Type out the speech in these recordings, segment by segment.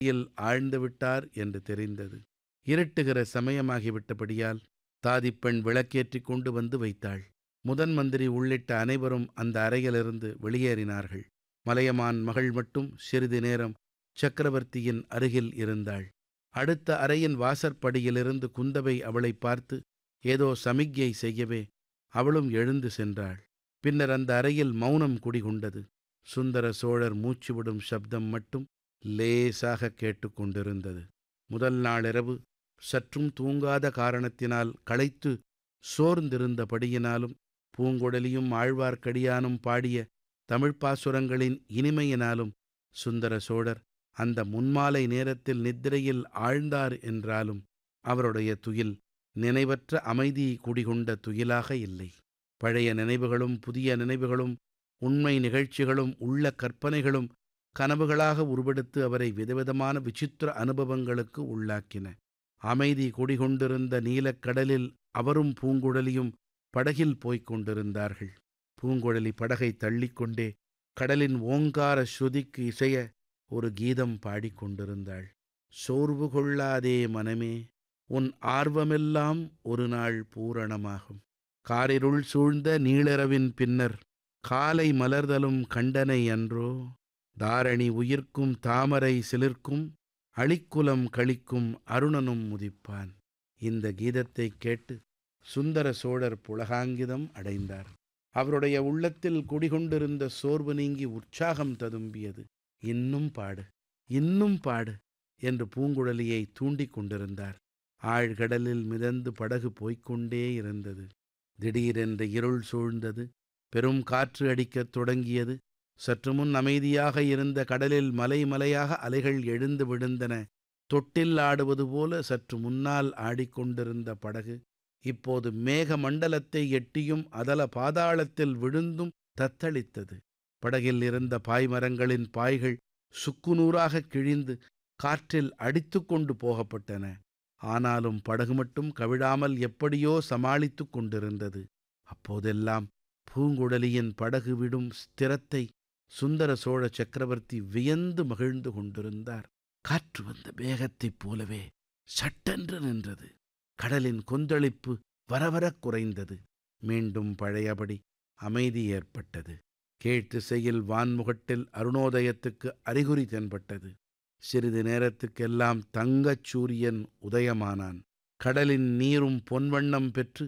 யில் ஆழ்ந்து விட்டார் என்று தெரிந்தது இருட்டுகிற சமயமாகிவிட்டபடியால் தாதிப்பெண் விளக்கேற்றிக் கொண்டு வந்து வைத்தாள் முதன் மந்திரி உள்ளிட்ட அனைவரும் அந்த அறையிலிருந்து வெளியேறினார்கள் மலையமான் மகள் மட்டும் சிறிது நேரம் சக்கரவர்த்தியின் அருகில் இருந்தாள் அடுத்த அறையின் வாசற்படியிலிருந்து குந்தவை அவளை பார்த்து ஏதோ சமிக்ஞை செய்யவே அவளும் எழுந்து சென்றாள் பின்னர் அந்த அறையில் மௌனம் குடிகொண்டது சுந்தர சோழர் மூச்சுவிடும் சப்தம் மட்டும் லேசாக கேட்டுக்கொண்டிருந்தது முதல் நாளிரவு சற்றும் தூங்காத காரணத்தினால் களைத்து சோர்ந்திருந்தபடியினாலும் பூங்குழலியும் ஆழ்வார்க்கடியானும் பாடிய தமிழ்ப்பாசுரங்களின் இனிமையினாலும் சுந்தர சோழர் அந்த முன்மாலை நேரத்தில் நித்திரையில் ஆழ்ந்தார் என்றாலும் அவருடைய துயில் நினைவற்ற அமைதி குடிகொண்ட துயிலாக இல்லை பழைய நினைவுகளும் புதிய நினைவுகளும் உண்மை நிகழ்ச்சிகளும் உள்ள கற்பனைகளும் கனவுகளாக உருவெடுத்து அவரை விதவிதமான விசித்திர அனுபவங்களுக்கு உள்ளாக்கின அமைதி குடிகொண்டிருந்த நீலக்கடலில் அவரும் பூங்குழலியும் படகில் போய்க் கொண்டிருந்தார்கள் பூங்குழலி படகை தள்ளிக்கொண்டே கடலின் ஓங்கார ஸ்ருதிக்கு இசைய ஒரு கீதம் பாடிக்கொண்டிருந்தாள் சோர்வு கொள்ளாதே மனமே உன் ஆர்வமெல்லாம் ஒரு நாள் பூரணமாகும் காரிருள் சூழ்ந்த நீளிரவின் பின்னர் காலை மலர்தலும் கண்டனை அன்றோ தாரணி உயிர்க்கும் தாமரை சிலிர்க்கும் அழிக்குலம் கழிக்கும் அருணனும் முதிப்பான் இந்த கீதத்தைக் கேட்டு சுந்தர சோழர் புலகாங்கிதம் அடைந்தார் அவருடைய உள்ளத்தில் குடிகொண்டிருந்த சோர்வு நீங்கி உற்சாகம் ததும்பியது இன்னும் பாடு இன்னும் பாடு என்று பூங்குழலியை தூண்டிக் கொண்டிருந்தார் ஆழ்கடலில் மிதந்து படகு போய்க்கொண்டே இருந்தது திடீரென்று இருள் சூழ்ந்தது பெரும் காற்று அடிக்கத் தொடங்கியது சற்று முன் அமைதியாக இருந்த கடலில் மலை மலையாக அலைகள் எழுந்து விழுந்தன தொட்டில் ஆடுவது போல சற்று முன்னால் ஆடிக்கொண்டிருந்த படகு இப்போது மேக மண்டலத்தை எட்டியும் அதல பாதாளத்தில் விழுந்தும் தத்தளித்தது படகில் இருந்த பாய்மரங்களின் பாய்கள் சுக்குநூறாக கிழிந்து காற்றில் அடித்து கொண்டு போகப்பட்டன ஆனாலும் படகு மட்டும் கவிழாமல் எப்படியோ சமாளித்து கொண்டிருந்தது அப்போதெல்லாம் பூங்குழலியின் படகு விடும் ஸ்திரத்தை சுந்தர சோழ சக்கரவர்த்தி வியந்து மகிழ்ந்து கொண்டிருந்தார் காற்று வந்த வேகத்தைப் போலவே சட்டென்று நின்றது கடலின் கொந்தளிப்பு வரவரக் குறைந்தது மீண்டும் பழையபடி அமைதி ஏற்பட்டது கீழ்த்திசையில் வான்முகட்டில் அருணோதயத்துக்கு அறிகுறி தென்பட்டது சிறிது நேரத்துக்கெல்லாம் தங்கச் சூரியன் உதயமானான் கடலின் நீரும் பொன்வண்ணம் பெற்று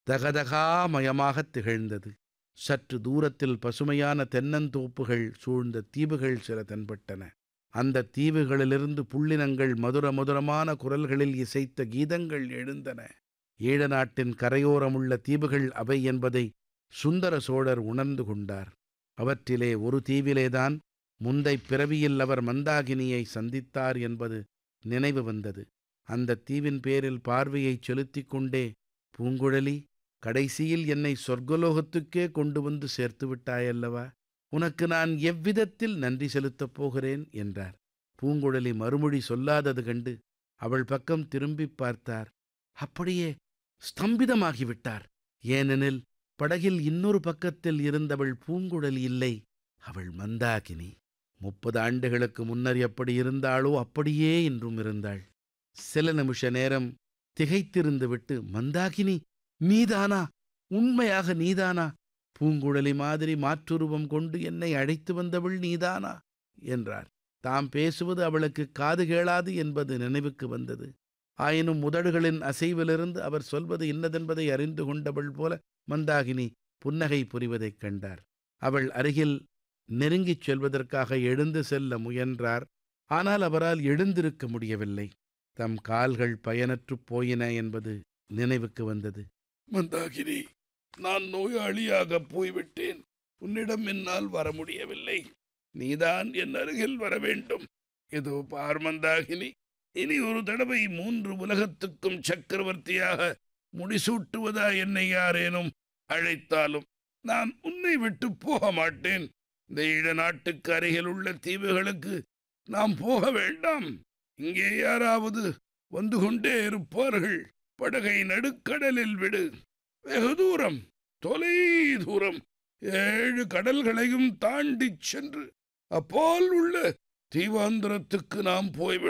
தகதகாமயமாகத் திகழ்ந்தது சற்று தூரத்தில் பசுமையான தென்னந்தோப்புகள் சூழ்ந்த தீவுகள் சில தென்பட்டன அந்த தீவுகளிலிருந்து புள்ளினங்கள் மதுர மதுரமான குரல்களில் இசைத்த கீதங்கள் எழுந்தன ஈழ நாட்டின் கரையோரமுள்ள தீவுகள் அவை என்பதை சுந்தர சோழர் உணர்ந்து கொண்டார் அவற்றிலே ஒரு தீவிலேதான் முந்தை பிறவியில் அவர் மந்தாகினியை சந்தித்தார் என்பது நினைவு வந்தது அந்த தீவின் பேரில் பார்வையைச் செலுத்திக் கொண்டே பூங்குழலி கடைசியில் என்னை சொர்க்கலோகத்துக்கே கொண்டு வந்து சேர்த்து விட்டாயல்லவா உனக்கு நான் எவ்விதத்தில் நன்றி செலுத்தப் போகிறேன் என்றார் பூங்குழலி மறுமொழி சொல்லாதது கண்டு அவள் பக்கம் திரும்பிப் பார்த்தார் அப்படியே ஸ்தம்பிதமாகிவிட்டார் ஏனெனில் படகில் இன்னொரு பக்கத்தில் இருந்தவள் பூங்குழலி இல்லை அவள் மந்தாகினி முப்பது ஆண்டுகளுக்கு முன்னர் எப்படி இருந்தாளோ அப்படியே இன்றும் இருந்தாள் சில நிமிஷ நேரம் திகைத்திருந்து விட்டு மந்தாகினி நீதானா உண்மையாக நீதானா பூங்குழலி மாதிரி மாற்றுருவம் கொண்டு என்னை அழைத்து வந்தவள் நீதானா என்றார் தாம் பேசுவது அவளுக்கு காது கேளாது என்பது நினைவுக்கு வந்தது ஆயினும் உதடுகளின் அசைவிலிருந்து அவர் சொல்வது இன்னதென்பதை அறிந்து கொண்டவள் போல மந்தாகினி புன்னகை புரிவதைக் கண்டார் அவள் அருகில் நெருங்கிச் செல்வதற்காக எழுந்து செல்ல முயன்றார் ஆனால் அவரால் எழுந்திருக்க முடியவில்லை தம் கால்கள் பயனற்றுப் போயின என்பது நினைவுக்கு வந்தது மந்தாகினி நான் நோயாளியாக போய்விட்டேன் உன்னிடம் என்னால் வர முடியவில்லை நீதான் என் அருகில் வர வேண்டும் இதோ பார் மந்தாகினி இனி ஒரு தடவை மூன்று உலகத்துக்கும் சக்கரவர்த்தியாக முடிசூட்டுவதா என்னை யாரேனும் அழைத்தாலும் நான் உன்னை விட்டு போக மாட்டேன் இந்த ஈழ நாட்டுக்கு அருகில் உள்ள தீவுகளுக்கு நாம் போக வேண்டாம் இங்கே யாராவது வந்து கொண்டே இருப்பார்கள் படகை நடுக்கடலில் விடு வெகு தூரம் தொலை தூரம் ஏழு கடல்களையும் தாண்டிச் சென்று அப்போல் உள்ள தீவாந்திரத்துக்கு நாம் போய்விட